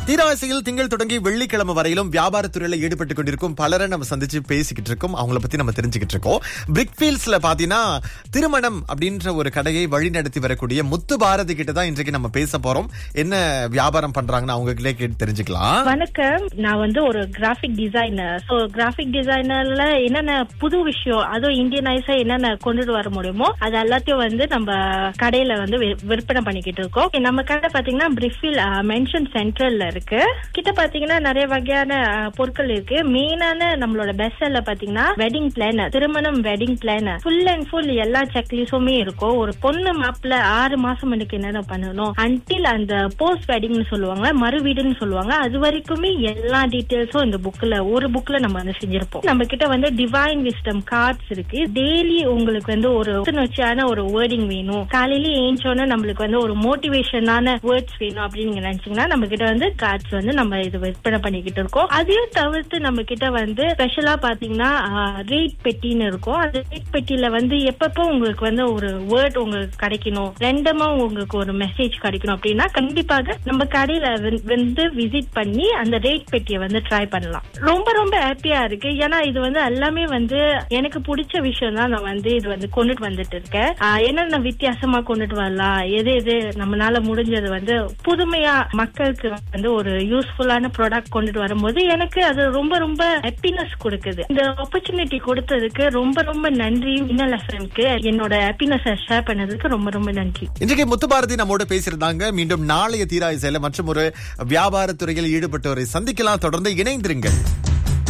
தீராசியில் திங்கள் தொடங்கி வெள்ளிக்கிழமை வரையிலும் வியாபாரத்துறையில ஈடுபட்டு கொண்டிருக்கும் பலரை நம்ம சந்திச்சு பேசிக்கிட்டு இருக்கோம் அவங்கள பத்தி நம்ம தெரிஞ்சுக்கிட்டு இருக்கோம் பிரிக்ஃபீல்ட்ஸ்ல பாத்தீங்கன்னா திருமணம் அப்படின்ற ஒரு கடையை வழி நடத்தி வரக்கூடிய முத்து பாரதி கிட்ட தான் இன்றைக்கு நம்ம பேச போறோம் என்ன வியாபாரம் பண்றாங்கன்னு அவங்க கிட்டே கேட்டு தெரிஞ்சுக்கலாம் வணக்கம் நான் வந்து ஒரு கிராஃபிக் டிசைனர் ஸோ கிராஃபிக் டிசைனர்ல என்னென்ன புது விஷயம் அதுவும் இந்தியனைஸா என்னென்ன கொண்டுட்டு வர முடியுமோ அது எல்லாத்தையும் வந்து நம்ம கடையில வந்து வி- விற்பனை பண்ணிக்கிட்டு இருக்கோம் நம்ம கடை பாத்தீங்கன்னா பிரிஃபில் மென்ஷன் சென்ட்ரல்ல இருக்கு கிட்ட பாத்தீங்கன்னா நிறைய வகையான அஹ், பொருட்கள் இருக்கு மெயினான நம்மளோட பெஸ்ட் செல்ல பாத்தீங்கன்னா வெட்டிங் பிளானர் திருமணம் wedding planner full and full எல்லா செக்லிஸுமே இருக்கும் ஒரு பொண்ணு மாப்பிள்ள ஆறு மாசம் எனக்கு என்னென்ன பண்ணணும் அன்டில் அந்த போஸ்ட் வெட்டிங்னு சொல்லுவாங்க மறு வீடுன்னு சொல்லுவாங்க அது வரைக்குமே எல்லா டீடைல்ஸும் இந்த புக்ல ஒரு புக்ல நம்ம வந்து செஞ்சிருப்போம் நம்ம கிட்ட வந்து டிவைன் விஸ்டம் கார்ட்ஸ் இருக்கு டெய்லி உங்களுக்கு வந்து ஒரு புத்துணர்ச்சியான ஒரு வேர்டிங் வேணும் காலையில ஏஞ்சோன்னு நம்மளுக்கு வந்து ஒரு மோட்டிவேஷனான வேர்ட்ஸ் வேணும் அப்படின்னு நீங்க நினைச்சீங்கன்னா நம்ம கிட்ட வந்து கார்ட்ஸ் வந்து நம்ம இது விற்பனை பண்ணிக்கிட்டு இருக்கோம் அதையும் தவிர்த்து நம்ம கிட்ட வந்து ஸ்பெஷலா பாத்தீங்கன்னா ரேட் பெட்டின்னு இருக்கும் அந்த ரேட் பெட்டியில வந்து எப்பப்போ உங்களுக்கு வந்து ஒரு வேர்ட் உங்களுக்கு கிடைக்கணும் ரெண்டமா உங்களுக்கு ஒரு மெசேஜ் கிடைக்கணும் அப்படின்னா கண்டிப்பாக நம்ம கடையில வந்து- வந்து விசிட் பண்ணி அந்த ரேட் பெட்டியை வந்து ட்ரை பண்ணலாம் ரொம்ப ரொம்ப ஹாப்பியா இருக்கு ஏன்னா இது வந்து எல்லாமே வந்து எனக்கு பிடிச்ச விஷயம் தான் நான் வந்து இது வந்து கொண்டுட்டு வந்துட்டு இருக்கேன் ஆஹ் என்னென்ன வித்தியாசமா கொண்டுட்டு வரலாம் எது எது நம்மளால முடிஞ்சது வந்து புதுமையா மக்களுக்கு வந்து ஒரு யூஸ்ஃபுல்லான ப்ராடக்ட் கொண்டுட்டு வரும்போது எனக்கு அது ரொம்ப ரொம்ப ஹாப்பினஸ் கொடுக்குது இந்த ஆப்பர்ச்சுனிட்டி கொடுத்ததுக்கு ரொம்ப ரொம்ப நன்றி மின்னல் எஃப்எம்க்கு என்னோட ஹாப்பினஸ் ஷேர் பண்ணதுக்கு ரொம்ப ரொம்ப நன்றி இன்றைக்கு முத்து பாரதி நம்மோட பேசியிருந்தாங்க மீண்டும் நாளைய தீராயிசையில மற்றும் ஒரு வியாபாரத்துறையில் ஈடுபட்டவரை சந்திக்கலாம் தொடர்ந்து இணைந்திருங்கள்